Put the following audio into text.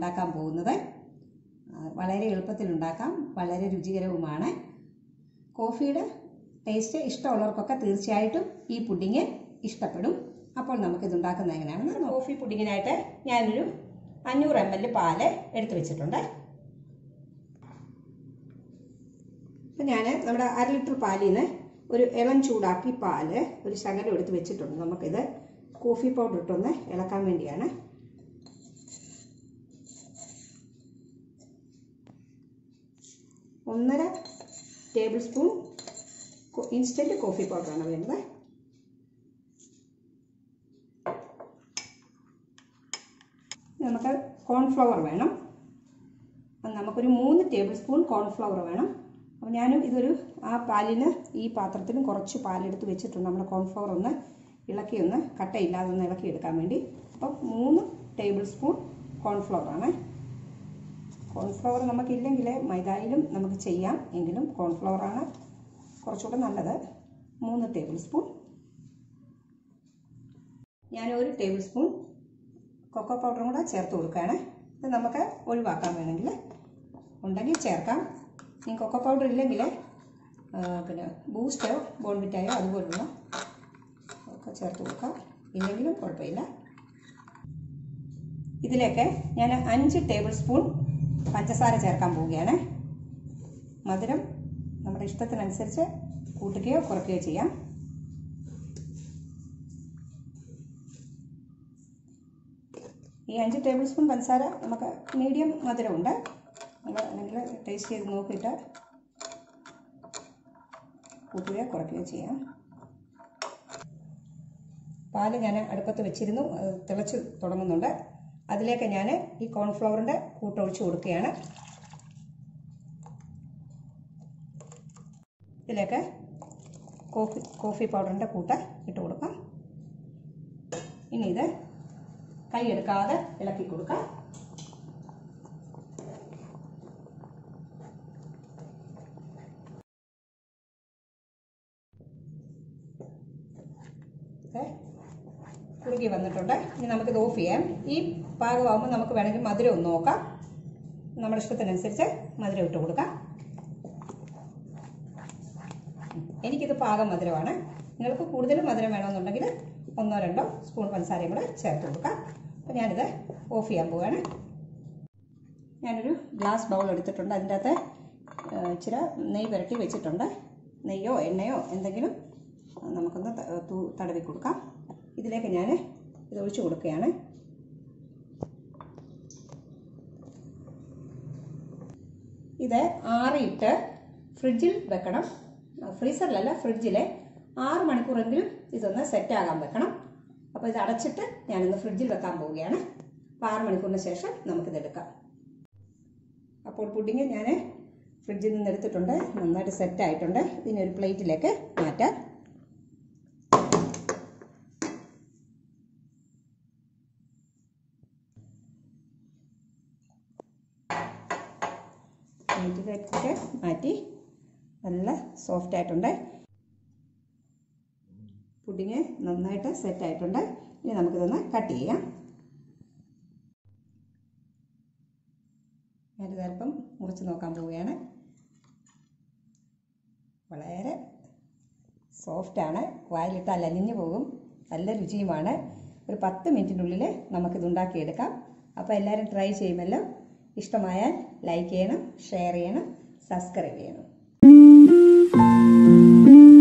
ഉണ്ടാക്കാൻ പോകുന്നത് ആ, വളരെ എളുപ്പത്തിൽ ഉണ്ടാക്കാം വളരെ രുചികരവുമാണ് കോഫിയുടെ ടേസ്റ്റ് ഇഷ്ടമുള്ളവർക്കൊക്കെ തീർച്ചയായിട്ടും ഈ പുഡിങ് ഇഷ്ടപ്പെടും അപ്പോൾ നമുക്കിത് ഉണ്ടാക്കുന്നത് എങ്ങനെയാണെന്ന് നോക്കാം. കോഫി പുഡിങ്ങിനായിട്ട് ഞാനൊരു അഞ്ഞൂറ് എം എൽ പാല് എടുത്തു വെച്ചിട്ടുണ്ട് അപ്പം ഞാൻ നമ്മുടെ അര ലിറ്റർ പാലിൽ നിന്ന് ഒരു ഇളം ചൂടാക്കി പാല് ഒരു ശകലം എടുത്ത് വെച്ചിട്ടുണ്ട് നമുക്കിത് കോഫി പൗഡർ ഇട്ടൊന്ന് ഇളക്കാൻ വേണ്ടിയാണ് ഒന്നര ടേബിൾ സ്പൂൺ ഇൻസ്റ്റൻറ്റ് കോഫി പൗഡറാണ് വേണ്ടത് നമുക്ക് കോൺഫ്ലവർ വേണം അത് നമുക്കൊരു മൂന്ന് ടേബിൾ സ്പൂൺ കോൺഫ്ലവർ വേണം അപ്പോൾ ഞാനും ഇതൊരു ആ പാലിന് ഈ പാത്രത്തിലും കുറച്ച് പാലെടുത്ത് വെച്ചിട്ടുണ്ട് നമ്മുടെ കോൺഫ്ലവർ ഒന്ന് ഇളക്കി ഒന്ന് കട്ടയില്ലാതെ ഒന്ന് ഇളക്കി എടുക്കാൻ വേണ്ടി അപ്പം മൂന്ന് ടേബിൾ സ്പൂൺ കോൺഫ്ലവറാണ് കോൺഫ്ലവർ നമുക്കില്ലെങ്കിൽ മൈദയിലും നമുക്ക് ചെയ്യാം എങ്കിലും കോൺഫ്ലവറാണ് കുറച്ചുകൂടെ നല്ലത് മൂന്ന് ടേബിൾ സ്പൂൺ ഞാൻ ഒരു ടേബിൾ സ്പൂൺ കൊക്കോ പൗഡറും കൂടെ ചേർത്ത് കൊടുക്കുകയാണ് ഇത് നമുക്ക് ഒഴിവാക്കാൻ വേണമെങ്കിൽ ഉണ്ടെങ്കിൽ ചേർക്കാം ഇനി കൊക്കോ പൗഡർ ഇല്ലെങ്കിൽ ആ, പിന്നെ ബൂസ്റ്റോ ബോൺവിറ്റായോ അതുപോലുള്ള ഒക്കെ ചേർത്ത് കൊടുക്കാം ഇല്ലെങ്കിലും കുഴപ്പമില്ല ഇതിലേക്ക് ഞാൻ അഞ്ച് ടേബിൾ സ്പൂൺ പഞ്ചസാര ചേർക്കാൻ പോവുകയാണ് മധുരം നമ്മുടെ ഇഷ്ടത്തിനനുസരിച്ച് കൂട്ടുകയോ കുറയ്ക്കുകയോ ചെയ്യാം ഈ അഞ്ച് ടേബിൾ സ്പൂൺ പഞ്ചസാര നമുക്ക് മീഡിയം മധുരമുണ്ട് നമ്മൾ അല്ലെങ്കിൽ ടേസ്റ്റ് ചെയ്ത് നോക്കിയിട്ട് കൂട്ടുകയോ കുറയ്ക്കുകയോ ചെയ്യാം പാല് ഞാൻ അടുപ്പത്ത് വെച്ചിരുന്നു അത് തിളച്ച് തുടങ്ങുന്നുണ്ട് അതിലേക്ക് ഞാൻ ഈ കോൺഫ്ലവറിൻ്റെ കൂട്ടൊഴിച്ച് കൊടുക്കുകയാണ് ഇതിലേക്ക് കോഫി കോഫി പൗഡറിൻ്റെ കൂട്ട് ഇട്ട് കൊടുക്കാം ഇനി ഇത് കൈ എടുക്കാതെ ഇളക്കി കൊടുക്കാം ഓക്കെ കുറുകി വന്നിട്ടുണ്ട് ഇനി നമുക്കിത് ഓഫ് ചെയ്യാം ഈ പാകമാകുമ്പോൾ നമുക്ക് വേണമെങ്കിൽ മധുരം ഒന്ന് നോക്കാം നമ്മുടെ ഇഷ്ടത്തിനനുസരിച്ച് മധുരം ഇട്ട് കൊടുക്കാം എനിക്കിത് പാകം മധുരമാണ് നിങ്ങൾക്ക് കൂടുതൽ മധുരം വേണമെന്നുണ്ടെങ്കിൽ ഒന്നോ രണ്ടോ സ്പൂൺ പഞ്ചസാരയും കൂടെ ചേർത്ത് കൊടുക്കാം അപ്പോൾ ഞാനിത് ഓഫ് ചെയ്യാൻ പോവുകയാണ് ഞാനൊരു ഗ്ലാസ് ബൗൾ എടുത്തിട്ടുണ്ട് അതിൻ്റെ അകത്ത് ഏഹ്, ഇച്ചിരി നെയ്യ് പുരട്ടി വെച്ചിട്ടുണ്ട് നെയ്യോ എണ്ണയോ എന്തെങ്കിലും നമുക്കൊന്ന് ത- തൂ- തടവി കൊടുക്കാം ഇതിലേക്ക് ഞാൻ ഇത് ഒഴിച്ചു കൊടുക്കുകയാണ് ഇത് ആറിയിട്ട് ഫ്രിഡ്ജിൽ വെക്കണം ഫ്രീസറിലല്ല ഫ്രിഡ്ജിൽ ആറ് മണിക്കൂറെങ്കിലും ഇതൊന്ന് സെറ്റ് ആകാൻ വെക്കണം അപ്പോൾ ഇത് അടച്ചിട്ട് ഞാനിന്ന് ഫ്രിഡ്ജിൽ വെക്കാൻ പോവുകയാണ് അപ്പോൾ ആറ് മണിക്കൂറിന് ശേഷം നമുക്കിത് എടുക്കാം അപ്പോൾ പുഡിങ് ഞാൻ ഫ്രിഡ്ജിൽ നിന്ന് എടുത്തിട്ടുണ്ട് നന്നായിട്ട് സെറ്റ് ആയിട്ടുണ്ട് ഇതിനെ ഒരു പ്ലേറ്റിലേക്ക് മാറ്റാം പ്ലേറ്റിലേക്ക് മാറ്റി നല്ല സോഫ്റ്റ് ആയിട്ടുണ്ട് പുഡിങ് നന്നായിട്ട് സെറ്റ് ആയിട്ടുണ്ട് ഇനി നമുക്കിതൊന്ന് കട്ട് ചെയ്യാം ഞാനിത് അല്പം മുറിച്ച് നോക്കാൻ പോവുകയാണ് വളരെ സോഫ്റ്റാണ് വായിലിട്ടാൽ അലിഞ്ഞു പോകും നല്ല രുചിയുമാണ് ഒരു പത്ത് മിനിറ്റിനുള്ളിൽ നമുക്കിത് ഉണ്ടാക്കിയെടുക്കാം അപ്പോൾ എല്ലാവരും ട്രൈ ചെയ്യുമല്ലോ ഇഷ്ടമായാൽ ലൈക്ക് ചെയ്യണം ഷെയർ ചെയ്യണം സബ്സ്ക്രൈബ് ചെയ്യണം